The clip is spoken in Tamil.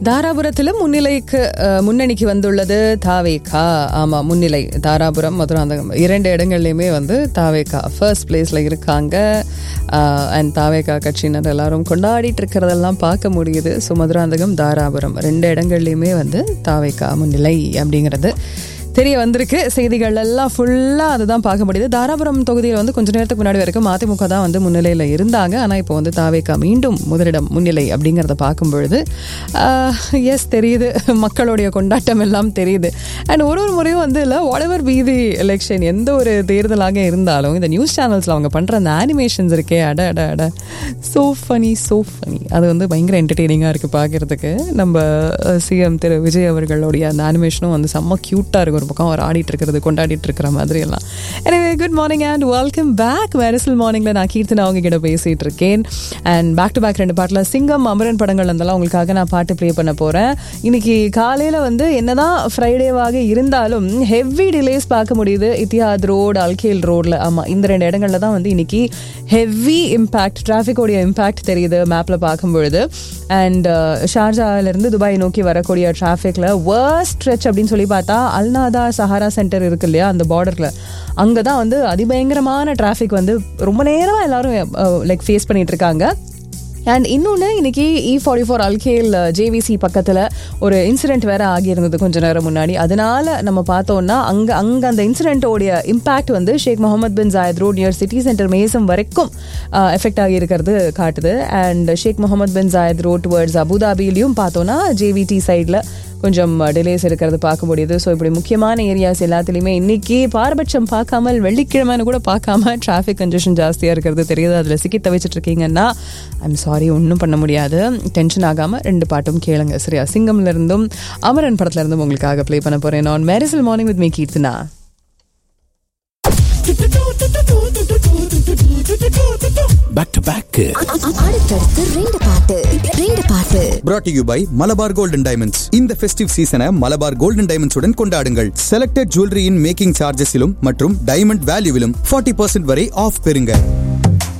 தாராபுரத்திலும் முன்னிலைக்கு அஹ், முன்னணிக்கு வந்துள்ளது தாவேகா ஆமா முன்னிலை தாராபுரம் மதுராந்தகம் இரண்டு இடங்கள்லையுமே வந்து தாவேகா ஃபர்ஸ்ட் பிளேஸ்ல இருக்காங்க அண்ட் தாவேகா கட்சியினர் எல்லாரும் கொண்டாடிட்டு இருக்கிறதெல்லாம் பார்க்க முடியுது ஸோ மதுராந்தகம் தாராபுரம் ரெண்டு இடங்கள்லையுமே வந்து தாவேகா முன்னிலை அப்படிங்கிறது தெரிய வந்திருக்கு செய்திகள் எல்லாம் ஃபுல்லாக அதுதான் பார்க்க முடியுது தாராபுரம் தொகுதியில் வந்து கொஞ்ச நேரத்துக்கு முன்னாடி வரைக்கும் அதிமுக தான் வந்து முன்னிலையில் இருந்தாங்க ஆனால் இப்போ வந்து தாவேக்கா மீண்டும் முதலிடம் முன்னிலை அப்படிங்கிறத பார்க்கும் பொழுது எஸ் தெரியுது மக்களுடைய கொண்டாட்டம் எல்லாம் தெரியுது அண்ட் ஒரு ஒரு முறையும் வந்து இல்லை வாடவர் பீதி எலெக்ஷன் எந்த ஒரு தேர்தலாக இருந்தாலும் இந்த நியூஸ் சேனல்ஸில் அவங்க பண்ணுற அந்த அனிமேஷன்ஸ் இருக்கே அட அட அட சோ ஃபனி சோ ஃபனி அது வந்து பயங்கர என்டர்டெய்னிங்காக இருக்குது பார்க்குறதுக்கு நம்ம சிஎம் திரு விஜய் அவர்களுடைய அந்த அனிமேஷனும் வந்து செம்ம க்யூட்டாக இருக்கும் ஒரு பக்கம் அவர் ஆடிட்டு இருக்கிறது கொண்டாடிட்டு இருக்கிற மாதிரி எல்லாம் எனவே good morning and welcome back வேரசல் மார்னிங்கில் நான் கீர்த்தனா அவங்க கிட்ட பேசிகிட்டு இருக்கேன் அண்ட் பேக் டு பேக் ரெண்டு பாட்டில் சிங்கம் அமரன் படங்கள் இருந்தெல்லாம் உங்களுக்காக நான் பாட்டு ப்ளே பண்ண போகிறேன் இன்னைக்கு காலையில் வந்து என்னதான் ஃப்ரைடேவாக இருந்தாலும் ஹெவி டிலேஸ் பார்க்க முடியுது இத்தியாத் ரோடு அல்கேல் ரோடில் ஆமாம் இந்த ரெண்டு இடங்கள்ல தான் வந்து இன்னைக்கு ஹெவி இம்பேக்ட் டிராஃபிக்கோடைய இம்பேக்ட் தெரியுது மேப்பில் பார்க்கும் பொழுது அண்ட் ஷார்ஜாவிலிருந்து துபாய் நோக்கி வரக்கூடிய டிராஃபிக்கில் வேர்ஸ்ட் ஸ்ட்ரெச் அப்படின்னு சொல்லி பார்த்தா அல்நாதா சஹாரா சென்டர் இருக்கு இல்லையா அந்த பார்டரில் அங்கே தான் வந்து அதிபயங்கரமான டிராஃபிக் வந்து ரொம்ப நேரமாக எல்லாரும் லைக் ஃபேஸ் பண்ணிட்டு இருக்காங்க அண்ட் இன்னொன்று இன்னைக்கு E forty four Al Khail JVC பக்கத்தில் ஒரு இன்சிடென்ட் வேற ஆகியிருந்தது கொஞ்ச நேரம் முன்னாடி அதனால நம்ம பார்த்தோம்னா அங்கே அங்கே அந்த இன்சிடென்ட்டோடைய இம்பாக்ட் வந்து Sheikh Mohammed bin Zayed road near city centre மேசம் வரைக்கும் எஃபெக்ட் ஆகி இருக்கிறது காட்டுது and Sheikh Mohammed bin Zayed road towards அபுதாபிலையும் பார்த்தோம்னா ஜேவிடி சைடில் கொஞ்சம் டிலேஸ் இருக்கிறது பார்க்க முடியுது ஸோ இப்படி முக்கியமான ஏரியாஸ் எல்லாத்துலேயுமே இன்னைக்கு பாரபட்சம் பார்க்காமல் வெள்ளிக்கிழமைன்னு கூட பார்க்காம டிராஃபிக் கன்ஜெஷன் ஜாஸ்தியாக இருக்கிறது தெரியுது அதில் சிக்கி தவிச்சிட்டு இருக்கீங்கன்னா ஐம் சாரி ஒன்றும் பண்ண முடியாது டென்ஷன் ஆகாமல் ரெண்டு பாட்டும் கேளுங்க சரியா சிங்கம்ல இருந்தும் அமரன் படத்துல இருந்தும் உங்களுக்காக ப்ளே பண்ண போறேன் நான் மேரிசல் morning with me Keerthana back to back அடுத்தடுத்து ரெண்டு பாட்டு ரெண்டு பாட்டு brought to you by Malabar golden diamonds இந்த ஃபெஸ்டிவ் சீசனை மலபார் கோல்டன் டைமண்ட்ஸ் உடன் கொண்டாடுங்கள் செலக்டட் ஜுவல்லரியின் மேக்கிங் சார்ஜஸிலும் மற்றும் டைமண்ட் வேல்யூவிலும் 40% வரை ஆஃப் பெறுங்க